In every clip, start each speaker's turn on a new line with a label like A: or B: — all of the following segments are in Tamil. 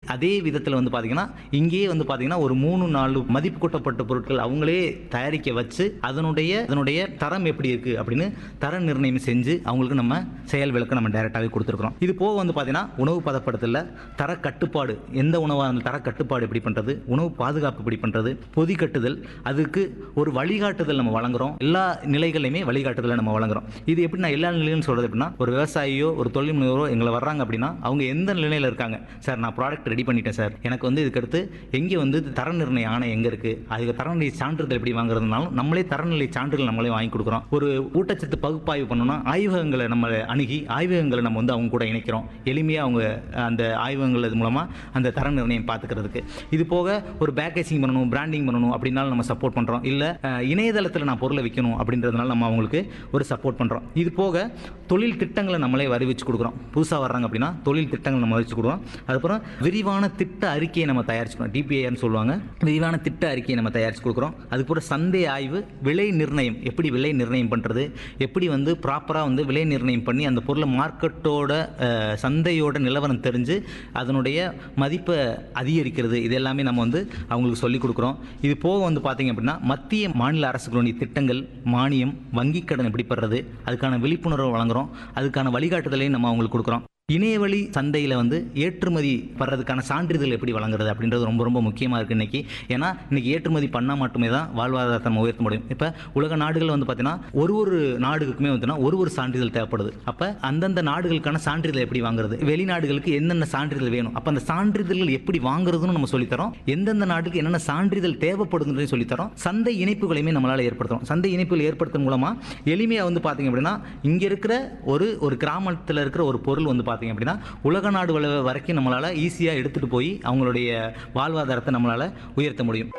A: அதே விதத்தில் வந்து பார்த்தீங்கன்னா இங்கேயே வந்து பார்த்தீங்கன்னா ஒரு மூணு நாலு மதிப்பு கூட்டப்பட்ட பொருட்கள் அவங்களே தயாரிக்க வச்சு அதனுடைய அதனுடைய தரம் எப்படி இருக்குது அப்படின்னு தர நிர்ணயம் செஞ்சு அவங்களுக்கு நம்ம செயல் விளக்கம் நம்ம டைரெக்டாகவே கொடுத்துருக்குறோம் இது போக வந்து பார்த்தீங்கன்னா உணவு பதப்படுத்தல தர கட்டுப்பாடு எந்த உணவாக இருந்தாலும் தர கட்டுப்பாடு எப்படி பண்ணுறது உணவு பாதுகாப்பு எப்படி பண்ணுறது பொதி கட்டுதல் அதுக்கு ஒரு வழிகாட்டுதல் நம்ம வழங்குறோம் எல்லா நிலைகளையுமே வழிகாட்டுதலை நம்ம வழங்குறோம் இது எப்படி நான் எல்லா நிலையிலும் சொல்கிறது எப்படின்னா ஒரு விவசாயியோ ஒரு தொழில் முனைவரோ எங்களை வர்றாங்க அப்படின்னா அவங்க எந்த நிலையில் இருக்காங்க சார் நான் ப்ராடக்ட் ரெடி பண்ணிட்டேன் சார் எனக்கு வந்து இதுக்கடுத்து எங்கே வந்து தர நிர்ணய ஆணை எங்கே இருக்குது அதுக்கு தரநிலை சான்றிதழ் எப்படி வாங்குறதுனாலும் நம்மளே தரநிலை சான்றிதழ் நம்மளே வாங்கி கொடுக்குறோம் ஒரு ஊட்டச்சத்து பகுப்பாய்வு பண்ணணும்னா ஆய்வகங்களை நம்ம அணுகி ஆய்வகங்களை நம்ம வந்து அவங்க கூட இணைக்கிறோம் எளிமையாக அவங்க அந்த ஆய்வகங்கள் இது மூலமாக அந்த தர நிர்ணயம் பார்த்துக்கிறதுக்கு இது போக ஒரு பேக்கேஜிங் பண்ணணும் பிராண்டிங் பண்ணணும் அப்படின்னாலும் நம்ம சப்போர்ட் பண்ணுறோம் இல்லை இணையதளத்தில் நான் பொருளை விற்கணும் அப்படின்றதுனால நம்ம அவங்களுக்கு ஒரு சப்போர்ட் பண்ணுறோம் இது போக தொழில் திட்டங்களை நம்மளே அறிவிச்சு கொடுக்குறோம் புதுசாக வர்றாங்க அப்படின்னா தொழில் திட்டங்கள் நம்ம அறிவிச்சு கொடுக்குறோம் அதுக்கப்புறம் விரிவான திட்ட அறிக்கையை நம்ம தயாரிச்சுக்கிறோம் டிபிஐன்னு சொல்லுவாங்க விரிவான திட்ட அறிக்கையை நம்ம தயாரிச்சு கொடுக்குறோம் அதுக்கப்புறம் சந்தை ஆய்வு விலை நிர்ணயம் எப்படி விலை நிர்ணயம் பண்ணுறது எப்படி வந்து ப்ராப்பராக வந்து விலை நிர்ணயம் பண்ணி அந்த பொருளை மார்க்கெட்டோட அஹ், சந்தையோட நிலவரம் தெரிஞ்சு அதனுடைய மதிப்பை அதிகரிக்கிறது இது எல்லாமே நம்ம வந்து அவங்களுக்கு சொல்லிக் கொடுக்குறோம் இது போக வந்து பார்த்தீங்க அப்படின்னா மத்திய மாநில அரசுகளுடைய திட்டங்கள் மானியம் வங்கிக் கடன் எப்படி பெறுறது அதுக்கான விழிப்புணர்வு வழங்குறோம் அதுக்கான வழிகாட்டுதலையும் நம்ம அவங்களுக்கு கொடுக்குறோம் இணையவழி சந்தையில் வந்து ஏற்றுமதி வர்றதுக்கான சான்றிதழ் எப்படி வழங்குறது அப்படின்றது ரொம்ப ரொம்ப முக்கியமாக இருக்குது இன்னைக்கு ஏன்னா இன்னைக்கு ஏற்றுமதி பண்ணால் மட்டுமே தான் வாழ்வாதாரத்தை நம்ம உயர்த்த முடியும் இப்போ உலக நாடுகள் வந்து பார்த்தீங்கன்னா ஒரு ஒரு நாடுகளுக்குமே வந்துன்னா ஒரு ஒரு சான்றிதழ் தேவைப்படுது அப்போ அந்தந்த நாடுகளுக்கான சான்றிதழ் எப்படி வாங்குறது வெளிநாடுகளுக்கு என்னென்ன சான்றிதழ் வேணும் அப்போ அந்த சான்றிதழ்கள் எப்படி வாங்குறதுன்னு நம்ம சொல்லித்தரோம் எந்தெந்த நாட்டுக்கு என்னென்ன சான்றிதழ் தேவைப்படுதுன்றதையும் சொல்லித்தரோம் சந்தை இணைப்புகளையுமே நம்மளால் ஏற்படுத்துறோம் சந்தை இணைப்புகள் ஏற்படுத்தும் மூலமாக எளிமையாக வந்து பார்த்தீங்க அப்படின்னா இங்கே இருக்கிற ஒரு ஒரு கிராமத்தில் இருக்கிற ஒரு பொருள் வந்து பார்த்தீங்க அப்படின்னா உலக நாடு வர- வரைக்கும் நம்மளால் ஈஸியாக எடுத்துகிட்டு போய் அவங்களுடைய வாழ்வாதாரத்தை நம்மளால் உயர்த்த முடியும்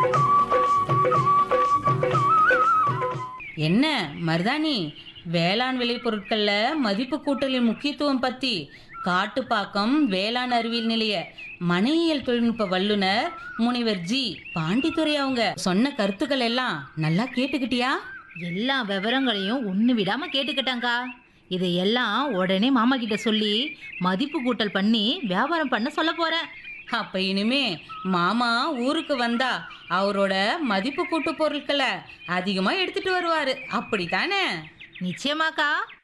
B: என்ன மருதாணி வேளாண் விளைபொருட்கள்ல மதிப்பு கூட்டலின் முக்கியத்துவம் பத்தி காட்டுப்பாக்கம் வேளாண் அறிவியல் நிலைய மனையியல் தொழில்நுட்ப வல்லுனர் முனைவர் ஜி பாண்டித்துரை அவங்க சொன்ன கருத்துக்கள் எல்லாம் நல்லா கேட்டுக்கிட்டியா
C: எல்லா விவரங்களையும் ஒன்று விடாம கேட்டுக்கிட்டாங்கா இதையெல்லாம் உடனே மாமா கிட்ட சொல்லி மதிப்பு கூட்டல் பண்ணி வியாபாரம் பண்ண சொல்ல போறேன்
B: அப்ப இனிமே மாமா ஊருக்கு வந்தா அவரோட மதிப்பு கூட்டு பொருட்களை அதிகமா எடுத்துட்டு வருவாரு அப்படித்தானே
C: நிச்சயமாக்கா